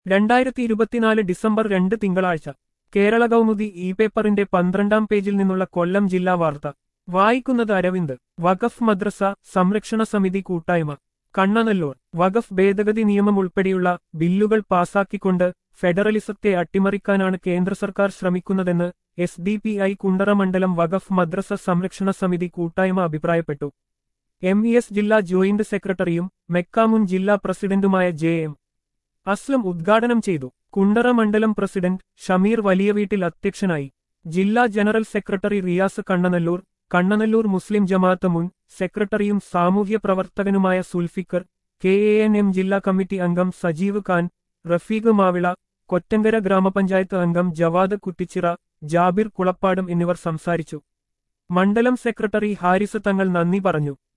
രണ്ടായിരത്തി ഇരുപത്തിനാല് ഡിസംബർ രണ്ട് തിങ്കളാഴ്ച കേരള കൗമുദി ഇ പേപ്പറിന്റെ പന്ത്രണ്ടാം പേജിൽ നിന്നുള്ള കൊല്ലം ജില്ലാ വാർത്ത വായിക്കുന്നത് അരവിന്ദ് വഖഫ് മദ്രസ സംരക്ഷണ സമിതി കൂട്ടായ്മ കണ്ണനല്ലൂർ വഖഫ് ഭേദഗതി നിയമം ഉൾപ്പെടെയുള്ള ബില്ലുകൾ പാസാക്കിക്കൊണ്ട് ഫെഡറലിസത്തെ അട്ടിമറിക്കാനാണ് കേന്ദ്ര സർക്കാർ ശ്രമിക്കുന്നതെന്ന് S D P I Kundara മണ്ഡലം വഖഫ് മദ്രസ സംരക്ഷണ സമിതി കൂട്ടായ്മ അഭിപ്രായപ്പെട്ടു എം ഇ എസ് ജില്ലാ ജോയിന്റ് സെക്രട്ടറിയും മെക്കാമുൻ ജില്ലാ പ്രസിഡന്റുമായ ജെ എം അസ്ലം ഉദ്ഘാടനം ചെയ്തു കുണ്ടറ മണ്ഡലം പ്രസിഡന്റ് ഷമീർ വലിയ വീട്ടിൽ അധ്യക്ഷനായി ജില്ലാ general secretary Riyas Kannanallur Kannanallur Muslim Jamaat മുൻ സെക്രട്ടറിയും സാമൂഹ്യ പ്രവർത്തകനുമായ Sulfikar K A N M ജില്ലാ കമ്മിറ്റി അംഗം സജീവ് ഖാൻ റഫീഖ് മാവിള കൊറ്റങ്കര ഗ്രാമപഞ്ചായത്ത് അംഗം ജവാദ് കുറ്റിച്ചിറ ജാബിർ കുളപ്പാടം എന്നിവർ സംസാരിച്ചു മണ്ഡലം സെക്രട്ടറി ഹാരിസ് തങ്ങൾ നന്ദി പറഞ്ഞു